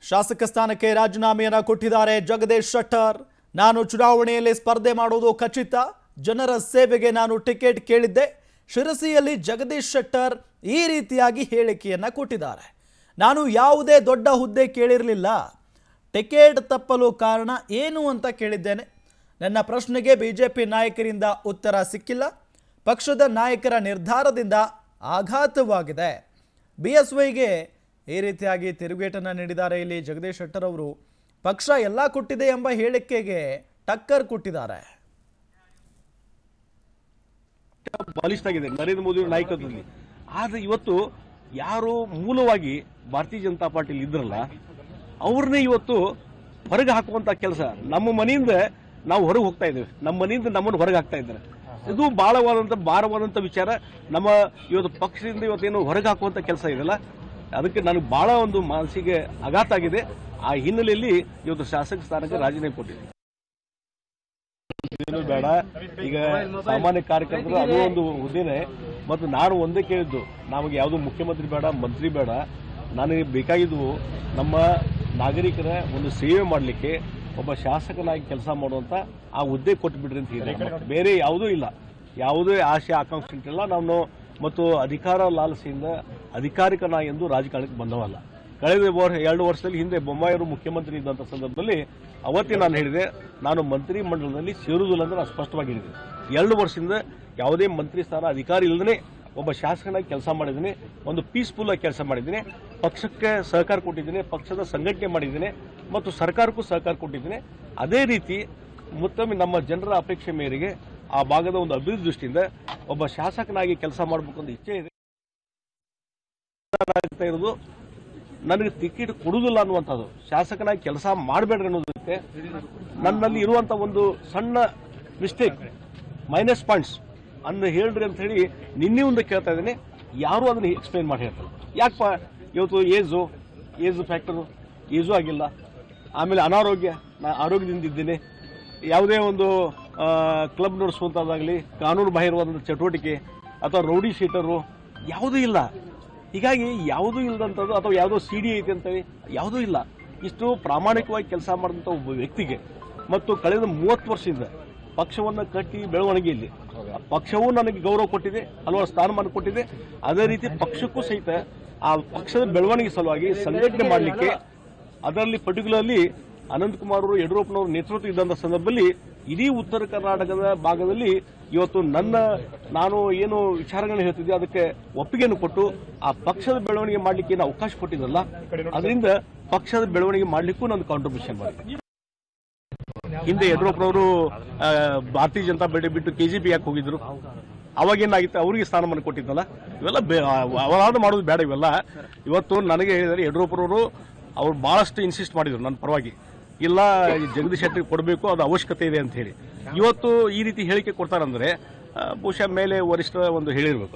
ಶಾಸಕ ಸ್ಥಾನಕ್ಕೆ ರಾಜೀನಾಮೆಯನ್ನ ಕೊಟ್ಟಿದ್ದಾರೆ ಜಗದೀಶ್ ಶೆಟ್ಟರ್ ನಾನು ಚುನಾವಣೆಯಲ್ಲಿ ಸ್ಪರ್ಧೆ ಮಾಡೋದು ಖಚಿತ ಜನರ ಸೇವೆಗೆ ನಾನು ಟಿಕೆಟ್ ಕೇಳಿದ್ದೆ ಶಿರಸಿಯಲ್ಲಿ ಜಗದೀಶ್ ಶೆಟ್ಟರ್ ಈ ರೀತಿಯಾಗಿ ಹೇಳಿಕೆಯನ್ನ ಕೊಟ್ಟಿದ್ದಾರೆ ನಾನು ಯಾವುದೇ ದೊಡ್ಡ ಹುದ್ದೆ ಕೇಳಿರಲಿಲ್ಲ ಟಿಕೆಟ್ ತಪ್ಪಲು ಕಾರಣ ಏನು ಅಂತ ಕೇಳಿದ್ದೇನೆ ನನ್ನ ಪ್ರಶ್ನೆಗೆ ಬಿಜೆಪಿ ನಾಯಕರಿಂದ ಉತ್ತರ ಸಿಕ್ಕಿಲ್ಲ ಪಕ್ಷದ ನಾಯಕರ ನಿರ್ಧಾರದಿಂದ ಆಘಾತವಾಗಿದೆ ಬಿ ಎಸ್ ವೈಗೆ ಈ ರೀತಿಯಾಗಿ ತಿರುಗೇಟನ್ನು ನೀಡಿದ್ದಾರೆ ಇಲ್ಲಿ ಜಗದೀಶ್ ಶೆಟ್ಟರ್ ಅವರು ಪಕ್ಷ ಎಲ್ಲ ಕೊಟ್ಟಿದೆ ಎಂಬ ಹೇಳಿಕೆಗೆ ಟಕ್ಕರ್ ಕೊಟ್ಟಿದ್ದಾರೆ ಬಲಿಷ್ಠ ಆಗಿದೆ ನರೇಂದ್ರ ಮೋದಿ ಅವರ ನಾಯಕತ್ವದಲ್ಲಿ ಆದ್ರೆ ಇವತ್ತು ಯಾರು ಮೂಲವಾಗಿ ಭಾರತೀಯ ಜನತಾ ಪಾರ್ಟಿಲಿ ಇದ್ರಲ್ಲ ಅವ್ರನ್ನೇ ಇವತ್ತು ಹೊರಗೆ ಹಾಕುವಂತ ಕೆಲಸ ನಮ್ಮ ಮನೆಯಿಂದ ನಾವು ಹೊರಗೆ ಹೋಗ್ತಾ ಇದ್ದೇವೆ ನಮ್ಮ ಮನೆಯಿಂದ ನಮ್ಮನ್ನು ಹೊರಗೆ ಹಾಕ್ತಾ ಇದ್ದಾರೆ ಇದು ಬಹಳವಾದಂತ ಭಾರವಾದಂತ ವಿಚಾರ ನಮ್ಮ ಇವತ್ತು ಪಕ್ಷದಿಂದ ಇವತ್ತೇನು ಹೊರಗೆ ಹಾಕುವಂತ ಕೆಲಸ ಇದೆಯಲ್ಲ ಅದಕ್ಕೆ ನನಗೆ ಬಹಳ ಒಂದು ಮನಸ್ಸಿಗೆ ಆಘಾತ ಆಗಿದೆ ಆ ಹಿನ್ನೆಲೆಯಲ್ಲಿ ಇವತ್ತು ಶಾಸಕ ಸ್ಥಾನಕ್ಕೆ ರಾಜೀನಾಮೆ ಕೊಟ್ಟಿದೆ ಏನು ಬೇಡ ಈಗ ಸಾಮಾನ್ಯ ಕಾರ್ಯಕರ್ತರು ಅದು ಒಂದು ಹುದ್ದೆನೆ ಮತ್ತು ನಾನು ಒಂದೇ ಕೇಳಿದ್ದು ನಮಗೆ ಯಾವುದು ಮುಖ್ಯಮಂತ್ರಿ ಬೇಡ ಮಂತ್ರಿ ಬೇಡ ನನಗೆ ಬೇಕಾಗಿದ್ದು ನಮ್ಮ ನಾಗರಿಕರ ಒಂದು ಸೇವೆ ಮಾಡಲಿಕ್ಕೆ ಒಬ್ಬ ಶಾಸಕನಾಗಿ ಕೆಲಸ ಮಾಡುವಂತ ಆ ಹುದ್ದೆ ಕೊಟ್ಟು ಬಿಡ್ರಿ ಅಂತ ಹೇಳಿದೆ ಬೇರೆ ಯಾವುದೂ ಇಲ್ಲ ಯಾವುದೇ ಆಶೆ ಆಕಾಂಕ್ಷೆ ಇಟ್ಟಿಲ್ಲ ನಾನು ಮತ್ತು ಅಧಿಕಾರ ಲಾಲಸೆಯಿಂದ ಅಧಿಕಾರಿಕ ನಾ ಎಂದು ರಾಜಕಾರಣಕ್ಕೆ ಬಂದವಲ್ಲ ಕಳೆದ ವರ್- ಎರಡು ವರ್ಷದಲ್ಲಿ ಹಿಂದೆ ಬೊಮ್ಮಾಯಿಯವರು ಮುಖ್ಯಮಂತ್ರಿ ಇದ್ದಂಥ ಸಂದರ್ಭದಲ್ಲಿ ಅವತ್ತೇ ನಾನು ಹೇಳಿದೆ ನಾನು ಮಂತ್ರಿ ಮಂಡಲದಲ್ಲಿ ಸೇರುವುದಿಲ್ಲ ಅಂತ ನಾನು ಸ್ಪಷ್ಟವಾಗಿ ಹೇಳಿದೆ ಎರಡು ವರ್ಷದಿಂದ ಯಾವುದೇ ಮಂತ್ರಿ ಸ್ಥಾನ ಅಧಿಕಾರಿ ಇಲ್ಲದೇ ಒಬ್ಬ ಶಾಸಕನಾಗಿ ಕೆಲಸ ಮಾಡಿದ್ದೀನಿ ಒಂದು ಪೀಸ್ಫುಲ್ ಆಗಿ ಕೆಲಸ ಮಾಡಿದ್ದೀನಿ ಪಕ್ಷಕ್ಕೆ ಸಹಕಾರ ಕೊಟ್ಟಿದ್ದೀನಿ ಪಕ್ಷದ ಸಂಘಟನೆ ಮಾಡಿದ್ದೀನಿ ಮತ್ತು ಸರ್ಕಾರಕ್ಕೂ ಸಹಕಾರ ಕೊಟ್ಟಿದ್ದೀನಿ ಅದೇ ರೀತಿ ಮತ್ತೊಮ್ಮೆ ನಮ್ಮ ಜನರ ಅಪೇಕ್ಷೆ ಮೇರೆಗೆ ಆ ಭಾಗದ ಒಂದು ಅಭಿವೃದ್ಧಿ ದೃಷ್ಟಿಯಿಂದ ಒಬ್ಬ ಶಾಸಕನಾಗಿ ಕೆಲಸ ಮಾಡಬೇಕು ಅಂತ ಇಚ್ಛೆ ಇದೆ ಆಗ್ತಾ ಇರೋದು ನನಗೆ ಟಿಕೆಟ್ ಕೊಡುವುದಿಲ್ಲ ಅನ್ನುವಂಥದ್ದು ಶಾಸಕನಾಗಿ ಕೆಲಸ ಮಾಡಬೇಡ್ರಿ ಅನ್ನೋದಕ್ಕೆ ನನ್ನಲ್ಲಿ ಇರುವಂತ ಒಂದು ಸಣ್ಣ ಮಿಸ್ಟೇಕ್ ಮೈನಸ್ ಪಾಯಿಂಟ್ಸ್ ಅನ್ನ ಹೇಳ್ರಿ ಅಂತ ಹೇಳಿ ನಿನ್ನೆ ಒಂದು ಕೇಳ್ತಾ ಇದ್ದೀನಿ ಯಾರು ಅದನ್ನ ಎಕ್ಸ್ಪ್ಲೈನ್ ಮಾಡಿ ಹೇಳ್ತಾರೆ ಯಾಕಪ್ಪ ಇವತ್ತು ಏಜು ಏಜ್ ಫ್ಯಾಕ್ಟರು ಏಜು ಆಗಿಲ್ಲ ಆಮೇಲೆ ಅನಾರೋಗ್ಯ ನಾ ಆರೋಗ್ಯದಿಂದ ಇದ್ದೀನಿ ಯಾವುದೇ ಒಂದು ಕ್ಲಬ್ ನಡೆಸುವಂಥದ್ದಾಗಲಿ ಕಾನೂನು ಬಾಹಿರವಾದಂಥ ಚಟುವಟಿಕೆ ಅಥವಾ ರೌಡಿ ಶೀಟರು ಯಾವುದೂ ಇಲ್ಲ ಹೀಗಾಗಿ ಯಾವುದೂ ಇಲ್ಲದಂಥದ್ದು ಅಥವಾ ಯಾವುದೋ ಸಿ ಡಿ ಐತೆ ಅಂತೇಳಿ ಯಾವುದೂ ಇಲ್ಲ ಇಷ್ಟು ಪ್ರಾಮಾಣಿಕವಾಗಿ ಕೆಲಸ ಮಾಡಿದಂಥ ಒಬ್ಬ ವ್ಯಕ್ತಿಗೆ ಮತ್ತು ಕಳೆದ ಮೂವತ್ತು ವರ್ಷದಿಂದ ಪಕ್ಷವನ್ನು ಕಟ್ಟಿ ಬೆಳವಣಿಗೆಯಲ್ಲಿ ಆ ಪಕ್ಷವೂ ನನಗೆ ಗೌರವ ಕೊಟ್ಟಿದೆ ಹಲವಾರು ಸ್ಥಾನಮಾನ ಕೊಟ್ಟಿದೆ ಅದೇ ರೀತಿ ಪಕ್ಷಕ್ಕೂ ಸಹಿತ ಆ ಪಕ್ಷದ ಬೆಳವಣಿಗೆ ಸಲುವಾಗಿ ಸಂಘಟನೆ ಮಾಡಲಿಕ್ಕೆ ಅದರಲ್ಲಿ ಪರ್ಟಿಕ್ಯುಲರ್ಲಿ ಅನಂತಕುಮಾರ್ ಅವರು ಯಡಿಯೂರಪ್ಪನವರು ನೇತೃತ್ವ ಇದ್ದಂಥ ಸಂದರ್ಭದಲ್ಲಿ ಇಡೀ ಉತ್ತರ ಕರ್ನಾಟಕದ ಭಾಗದಲ್ಲಿ ಇವತ್ತು ನನ್ನ ನಾನು ಏನು ವಿಚಾರಗಳನ್ನ ಹೇಳ್ತಿದ್ದೆ ಅದಕ್ಕೆ ಒಪ್ಪಿಗೆಯನ್ನು ಕೊಟ್ಟು ಆ ಪಕ್ಷದ ಬೆಳವಣಿಗೆ ಮಾಡಲಿಕ್ಕೆ ಏನು ಅವಕಾಶ ಕೊಟ್ಟಿದ್ದಲ್ಲ ಅದರಿಂದ ಪಕ್ಷದ ಬೆಳವಣಿಗೆ ಮಾಡಲಿಕ್ಕೂ ನಾನು ಕಾಂಟ್ರಿಬ್ಯೂಷನ್ ಮಾಡಿದೆ ಹಿಂದೆ ಯಡಿಯೂರಪ್ಪನವರು ಆ, ಭಾರತೀಯ ಜನತಾ ಪಾರ್ಟಿ ಬಿಟ್ಟು ಕೆಜಿಪಿ ಯಾಕೆ ಹೋಗಿದ್ರು ಅವಾಗ ಏನಾಗಿತ್ತು ಅವರಿಗೆ ಸ್ಥಾನಮಾನ ಕೊಟ್ಟಿದ್ದಲ್ಲ ಇವೆಲ್ಲ ಬೇ- ಅವರಾದ ಮಾಡೋದು ಬೇಡ ಇವೆಲ್ಲ ಇವತ್ತು ನನಗೆ ಹೇಳಿದರೆ ಯಡಿಯೂರಪ್ಪನವರು ಅವ್ರು ಬಹಳಷ್ಟು ಇನ್ಸಿಸ್ಟ್ ಮಾಡಿದ್ರು ನನ್ನ ಪರವಾಗಿ ಇಲ್ಲ ಈ ಜಗದೀಶ್ ಶೆಟ್ಟಿ ಕೊಡಬೇಕು ಅದು ಅವಶ್ಯಕತೆ ಇದೆ ಅಂತ ಹೇಳಿ ಇವತ್ತು ಈ ರೀತಿ ಹೇಳಿಕೆ ಕೊಡ್ತಾರಂದ್ರೆ ಆ, ಬಹುಶಃ ಮೇಲೆ ವರಿಷ್ಠ ಒಂದು ಹೇಳಿರ್ಬೇಕು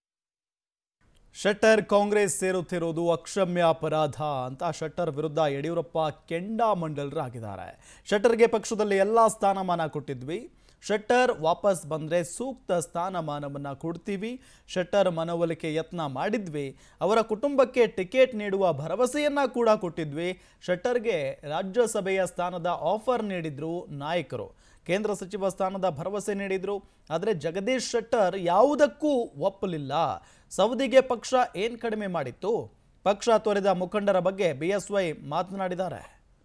ಶೆಟ್ಟರ್ ಕಾಂಗ್ರೆಸ್ ಸೇರುತ್ತಿರುವುದು ಅಕ್ಷಮ್ಯ ಅಪರಾಧ ಅಂತ ಶೆಟ್ಟರ್ ವಿರುದ್ಧ ಯಡಿಯೂರಪ್ಪ ಕೆಂಡಾಮಂಡಲರಾಗಿದ್ದಾರೆ ಶೆಟ್ಟರ್ಗೆ ಪಕ್ಷದಲ್ಲಿ ಎಲ್ಲ ಸ್ಥಾನಮಾನ ಕೊಟ್ಟಿದ್ವಿ ಶೆಟ್ಟರ್ ವಾಪಸ್ ಬಂದರೆ ಸೂಕ್ತ ಸ್ಥಾನಮಾನವನ್ನು ಕೊಡ್ತೀವಿ ಶೆಟ್ಟರ್ ಮನವೊಲಿಕೆ ಯತ್ನ ಮಾಡಿದ್ವಿ ಅವರ ಕುಟುಂಬಕ್ಕೆ ಟಿಕೆಟ್ ನೀಡುವ ಭರವಸೆಯನ್ನ ಕೂಡ ಕೊಟ್ಟಿದ್ವಿ ಶೆಟ್ಟರ್ಗೆ ರಾಜ್ಯಸಭೆಯ ಸ್ಥಾನದ ಆಫರ್ ನೀಡಿದ್ರು ನಾಯಕರು ಕೇಂದ್ರ ಸಚಿವ ಸ್ಥಾನದ ಭರವಸೆ ನೀಡಿದ್ರು ಆದರೆ ಜಗದೀಶ್ ಶೆಟ್ಟರ್ ಯಾವುದಕ್ಕೂ ಒಪ್ಪಲಿಲ್ಲ ಸೌದಿಗೆ ಪಕ್ಷ ಏನ್ ಕಡಿಮೆ ಮಾಡಿತ್ತು ಪಕ್ಷ ತೊರೆದ ಮುಖಂಡರ ಬಗ್ಗೆ ಬಿಎಸ್ವೈ ಮಾತನಾಡಿದ್ದಾರೆ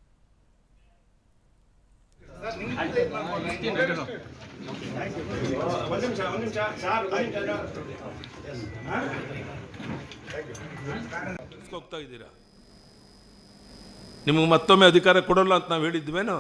ಹೋಗ್ತಾ ಇದ್ದೀರಾ ನಿಮಗೆ ಮತ್ತೊಮ್ಮೆ ಅಧಿಕಾರ ಕೊಡಲ್ಲ ಅಂತ ನಾವು ಹೇಳಿದ್ವೇನು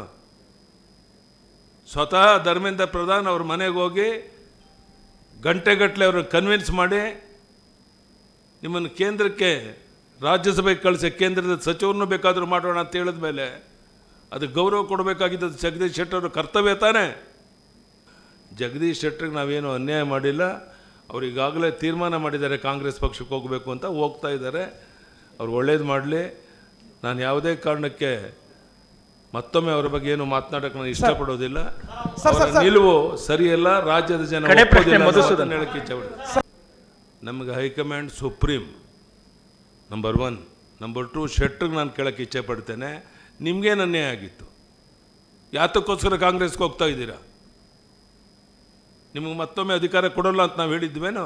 ಸ್ವತಃ ಧರ್ಮೇಂದ್ರ ಪ್ರಧಾನ್ ಅವ್ರ ಮನೆಗೆ ಹೋಗಿ ಗಂಟೆಗಟ್ಟಲೆ ಅವ್ರನ್ನ ಕನ್ವಿನ್ಸ್ ಮಾಡಿ ನಿಮ್ಮನ್ನು ಕೇಂದ್ರಕ್ಕೆ ರಾಜ್ಯಸಭೆಗೆ ಕಳಿಸಿ ಕೇಂದ್ರದ ಸಚಿವರನ್ನು ಬೇಕಾದರೂ ಮಾಡೋಣ ಅಂತ ಹೇಳಿದ ಮೇಲೆ ಅದು ಗೌರವ ಕೊಡಬೇಕಾಗಿದ್ದು ಜಗದೀಶ್ ಶೆಟ್ಟರ್ ಅವ್ರ ಕರ್ತವ್ಯ ತಾನೇ ಜಗದೀಶ್ ಶೆಟ್ಟರ್ಗೆ ನಾವೇನು ಅನ್ಯಾಯ ಮಾಡಿಲ್ಲ ಅವ್ರು ಈಗಾಗಲೇ ತೀರ್ಮಾನ ಮಾಡಿದ್ದಾರೆ ಕಾಂಗ್ರೆಸ್ ಪಕ್ಷಕ್ಕೆ ಹೋಗಬೇಕು ಅಂತ ಹೋಗ್ತಾ ಇದ್ದಾರೆ ಅವ್ರು ಒಳ್ಳೇದು ಮಾಡಲಿ ನಾನು ಯಾವುದೇ ಕಾರಣಕ್ಕೆ ಮತ್ತೊಮ್ಮೆ ಅವರ ಬಗ್ಗೆ ಏನು ಮಾತನಾಡಕ್ಕೆ ನಾನು ಇಷ್ಟಪಡೋದಿಲ್ಲ ಅವರ ನಿಲುವು ಸರಿಯಲ್ಲ ರಾಜ್ಯದ ಜನ ಕಡೆ ಪ್ರಶ್ನೆ ಒಪ್ಪೋದಿಲ್ಲ ಅಂತ ಮಧುಸೂದನ್. ಹೇಳಕ್ಕೆ ಇಚ್ಛೆ ಪಡ್ತೀನಿ. ನಮಗೆ high command supreme number one number two ಶೆಟ್ರಿಗೆ ನಾನು ಕೇಳೋಕ್ಕೆ ಇಚ್ಛೆ ಪಡ್ತೇನೆ ನಿಮಗೇನು ಅನ್ಯಾಯ ಆಗಿತ್ತು ಯಾತಕ್ಕೋಸ್ಕರ ಕಾಂಗ್ರೆಸ್ಗೆ ಹೋಗ್ತಾ ಇದ್ದೀರಾ ನಿಮಗೆ ಮತ್ತೊಮ್ಮೆ ಅಧಿಕಾರ ಕೊಡೋಲ್ಲ ಅಂತ ನಾವು ಹೇಳಿದ್ವೇನು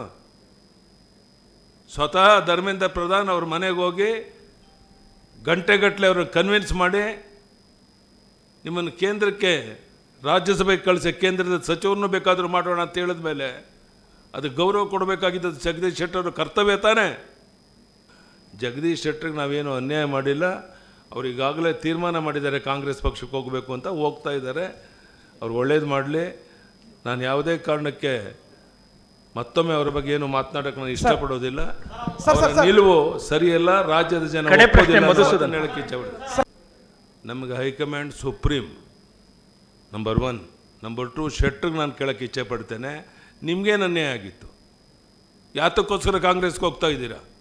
ಸ್ವತಃ ಧರ್ಮೇಂದ್ರ ಪ್ರಧಾನ್ ಅವ್ರ ಮನೆಗೆ ಹೋಗಿ ಗಂಟೆಗಟ್ಟಲೆ ಅವ್ರನ್ನ ಕನ್ವಿನ್ಸ್ ಮಾಡಿ ನಿಮ್ಮನ್ನು ಕೇಂದ್ರಕ್ಕೆ ರಾಜ್ಯಸಭೆಗೆ ಕಳಿಸಿ ಕೇಂದ್ರದ ಸಚಿವರನ್ನು ಬೇಕಾದರೂ ಮಾಡೋಣ ಅಂತ ಹೇಳಿದ ಮೇಲೆ ಅದು ಗೌರವ ಕೊಡಬೇಕಾಗಿದ್ದು ಜಗದೀಶ್ ಶೆಟ್ಟರ್ ಅವ್ರ ಕರ್ತವ್ಯ ತಾನೇ ಜಗದೀಶ್ ಶೆಟ್ಟರ್ಗೆ ನಾವೇನು ಅನ್ಯಾಯ ಮಾಡಿಲ್ಲ ಅವ್ರು ಈಗಾಗಲೇ ತೀರ್ಮಾನ ಮಾಡಿದ್ದಾರೆ ಕಾಂಗ್ರೆಸ್ ಪಕ್ಷಕ್ಕೆ ಹೋಗಬೇಕು ಅಂತ ಹೋಗ್ತಾ ಇದ್ದಾರೆ ಅವ್ರು ಒಳ್ಳೇದು ಮಾಡಲಿ ನಾನು ಯಾವುದೇ ಕಾರಣಕ್ಕೆ ಮತ್ತೊಮ್ಮೆ ಅವ್ರ ಬಗ್ಗೆ ಏನು ಮಾತನಾಡಕ್ಕೆ ನಾನು ಇಷ್ಟಪಡೋದಿಲ್ಲ ಅವರ ನಿಲುವು ಸರಿಯಲ್ಲ ರಾಜ್ಯದ ಜನ ಕಡೆ ಪ್ರಶ್ನೆ ಒಪ್ಪೋದಿಲ್ಲ ಅನ್ನೋ ಮಧುಸೂದನ್. ಮಾತನ್ನ ಹೇಳಕ್ಕೆ ಇಚ್ಛೆಪಡ್ತೀನಿ ನಮಗೆ high command supreme number one number two ಶೆಟ್ರಿಗೆ ನಾನು ಕೇಳೋಕ್ಕೆ ಇಚ್ಛೆ ಪಡ್ತೇನೆ ನಿಮಗೇನು ಅನ್ಯಾಯ ಆಗಿತ್ತು ಯಾತಕ್ಕೋಸ್ಕರ ಕಾಂಗ್ರೆಸ್ಗೆ ಹೋಗ್ತಾ ಇದ್ದೀರಾ